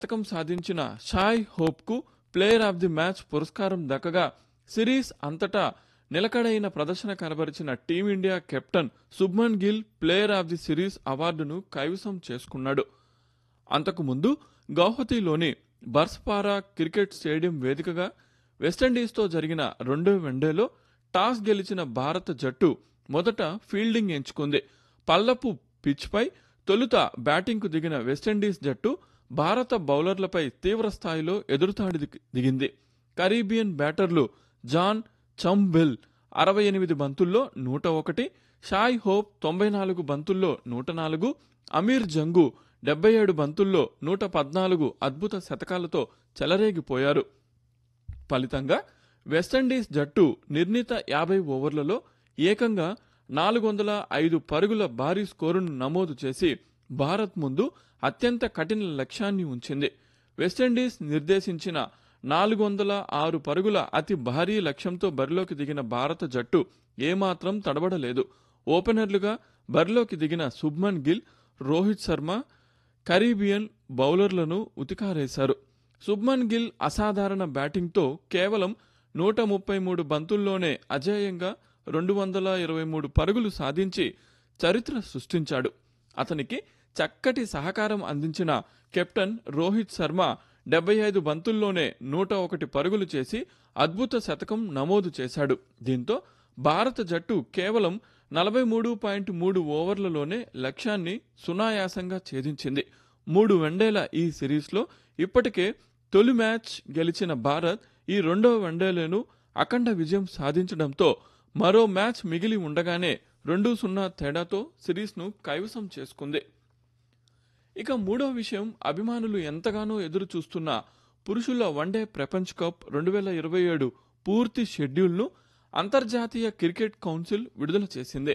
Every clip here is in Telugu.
శతకం సాధించిన షాయ్ హోప్కు ప్లేయర్ ఆఫ్ ది మ్యాచ్ పురస్కారం దక్కగా సిరీస్ అంతటా నిలకడైన ప్రదర్శన కనబరిచిన team India captain Shubman Gill player of the series అవార్డును కైవసం చేసుకున్నాడు అంతకుముందు గౌహతిలోని బర్స్పారా క్రికెట్ స్టేడియం వేదికగా వెస్టిండీస్తో జరిగిన రెండో వన్డేలో టాస్ గెలిచిన భారత జట్టు మొదట ఫీల్డింగ్ ఎంచుకుంది పల్లపు పిచ్పై తొలుత బ్యాటింగ్కు దిగిన వెస్టిండీస్ జట్టు భారత బౌలర్లపై తీవ్ర స్థాయిలో ఎదురుతాడి దిగి- దిగింది కరీబియన్ బ్యాటర్లు జాన్ చంబెల్ అరవై ఎనిమిది బంతుల్లో నూట ఒకటి షాయ్ హోప్ తొంభై నాలుగు బంతుల్లో నూట నాలుగు అమీర్ జంగు డెబ్బై ఏడు బంతుల్లో నూట పద్నాలుగు అద్భుత శతకాలతో చెలరేగిపోయారు ఫలితంగా వెస్టిండీస్ జట్టు నిర్ణీత యాభై ఓవర్లలో ఏకంగా నాలుగు వందల ఐదు పరుగుల భారీ స్కోరును నమోదు చేసి భారత్ ముందు అత్యంత కఠిన లక్ష్యాన్ని ఉంచింది వెస్టిండీస్ నిర్దేశించిన నాలుగు వందల ఆరు పరుగుల అతి భారీ లక్ష్యంతో బరిలోకి దిగిన భారత జట్టు ఏమాత్రం తడబడలేదు ఓపెనర్లుగా బరిలోకి దిగిన శుభ్మన్ గిల్ రోహిత్ శర్మ కరీబియన్ బౌలర్లను ఉతికారేశారు శుభ్మన్ గిల్ అసాధారణ బ్యాటింగ్తో కేవలం నూట ముప్పై మూడు బంతుల్లోనే అజేయంగా రెండు వందల ఇరవై మూడు పరుగులు సాధించి చరిత్ర సృష్టించాడు అతనికి చక్కటి సహకారం అందించిన కెప్టెన్ రోహిత్ శర్మ డెబ్బై ఐదు బంతుల్లోనే నూట ఒకటి పరుగులు చేసి అద్భుత శతకం నమోదు చేశాడు దీంతో భారత జట్టు కేవలం నలభై మూడు పాయింట్ మూడు ఓవర్లలోనే లక్ష్యాన్ని సునాయాసంగా ఛేదించింది మూడు వన్డేల ఈ సిరీస్లో ఇప్పటికే తొలి మ్యాచ్ గెలిచిన భారత్ ఈ రెండో వన్డేలను అఖండ విజయం సాధించడంతో మరో మ్యాచ్ మిగిలి ఉండగానే రెండు సున్నా తేడాతో సిరీస్ను కైవసం చేసుకుంది ఇక మూడో విషయం అభిమానులు ఎంతగానో ఎదురు చూస్తున్న పురుషుల వన్డే ప్రపంచ్ కప్ రెండు వేల ఇరవై ఏడు పూర్తి షెడ్యూల్ను అంతర్జాతీయ క్రికెట్ కౌన్సిల్ విడుదల చేసింది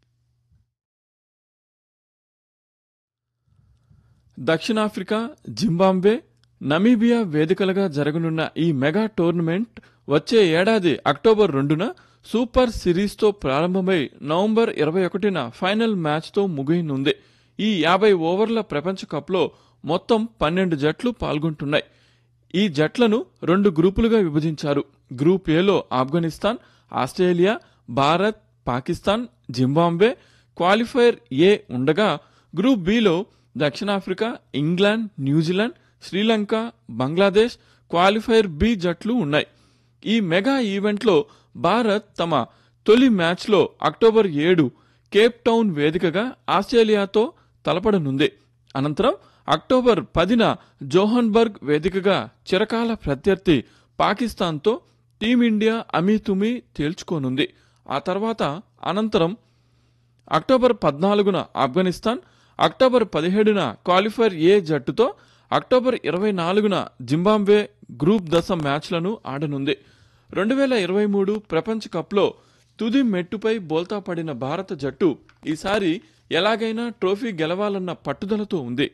దక్షిణాఫ్రికా జింబాబ్వే నమీబియా వేదికలుగా జరగనున్న ఈ మెగా టోర్నమెంట్ వచ్చే ఏడాది అక్టోబర్ రెండున సూపర్ సిరీస్తో ప్రారంభమై నవంబర్ ఇరవై ఒకటిన ఫైనల్ మ్యాచ్తో ముగియనుంది ఈ యాభై ఓవర్ల ప్రపంచ కప్లో మొత్తం పన్నెండు జట్లు పాల్గొంటున్నాయి ఈ జట్లను రెండు గ్రూపులుగా విభజించారు గ్రూప్ ఏలో Afghanistan Australia Bharat Pakistan Zimbabwe qualifier A ఉండగా గ్రూప్ బిలో దక్షిణాఫ్రికా England New Zealand Sri Lanka Bangladesh qualifier B జట్లు ఉన్నాయి ఈ మెగా ఈవెంట్లో భారత్ తమ తొలి మ్యాచ్లో అక్టోబర్ ఏడు కేప్ టౌన్ వేదికగా ఆస్ట్రేలియాతో తలపడనుంది అనంతరం అక్టోబర్ పదిన జోహన్బర్గ్ వేదికగా చిరకాల ప్రత్యర్థి పాకిస్తాన్తో టీమిండియా అమీతుమీ తేల్చుకోనుంది ఆ తర్వాత అనంతరం అక్టోబర్ పద్నాలుగున ఆఫ్ఘనిస్తాన్ అక్టోబర్ పదిహేడున క్వాలిఫైర్ ఏ జట్టుతో అక్టోబర్ ఇరవై నాలుగున జింబాబ్వే గ్రూప్ దశ మ్యాచ్లను ఆడనుంది రెండు వేల ఇరవై మూడు ప్రపంచ కప్లో తుది మెట్టుపై బోల్తా పడిన భారత జట్టు ఈసారి ఎలాగైనా ట్రోఫీ గెలవాలన్న పట్టుదలతో ఉంది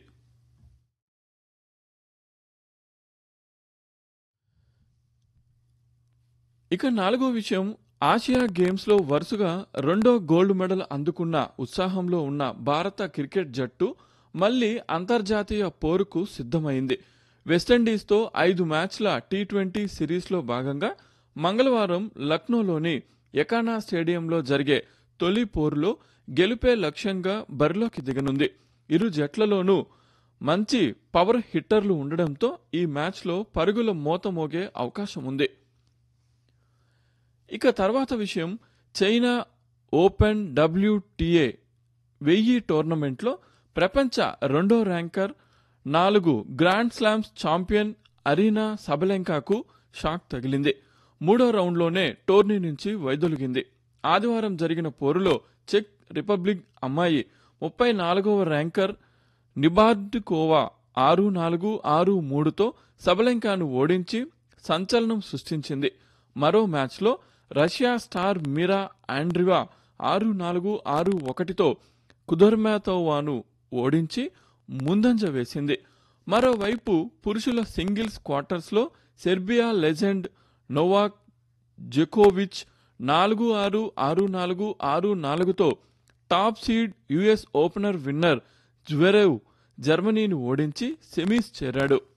ఇక నాలుగో విషయం ఆసియా గేమ్స్లో వరుసగా రెండో గోల్డ్ మెడల్ అందుకున్న ఉత్సాహంలో ఉన్న భారత క్రికెట్ జట్టు మళ్లీ అంతర్జాతీయ పోరుకు సిద్ధమైంది వెస్టిండీస్తో ఐదు మ్యాచ్ల టీ ట్వంటీ సిరీస్లో భాగంగా మంగళవారం లక్నోలోని ఎకానా స్టేడియంలో జరిగే తొలి పోరులో గెలుపే లక్ష్యంగా బరిలోకి దిగనుంది ఇరు జట్లలోనూ మంచి పవర్ హిట్టర్లు ఉండడంతో ఈ మ్యాచ్లో పరుగుల మోత మోగే అవకాశం ఉంది ఇక తర్వాత విషయం చైనా ఓపెన్ డబ్ల్యూటీఏ వెయ్యి టోర్నమెంట్లో ప్రపంచ రెండో ర్యాంకర్ నాలుగు గ్రాండ్ స్లామ్స్ ఛాంపియన్ అరీనా సబలెంకాకు షాక్ తగిలింది మూడో రౌండ్లోనే టోర్నీ నుంచి వైదొలిగింది ఆదివారం జరిగిన పోరులో చెక్ రిపబ్లిక్ అమ్మాయి ముప్పై నాలుగవ ర్యాంకర్ నిబార్డుకోవా ఆరు నాలుగు ఆరు మూడుతో సబలెంకాను ఓడించి సంచలనం సృష్టించింది మరో మ్యాచ్లో రష్యా స్టార్ మీరా ఆండ్రివా ఆరు నాలుగు ఆరు ఒకటితో కుదర్మాతోవాను ఓడించి ముందంజ వేసింది మరోవైపు పురుషుల సింగిల్స్ క్వార్టర్స్లో సెర్బియా లెజెండ్ నోవాక్ జెకోవిచ్ నాలుగు ఆరు ఆరు నాలుగు ఆరు నాలుగుతో top seed US open winner Zverev జర్మనీని ఓడించి సెమీస్ చేరాడు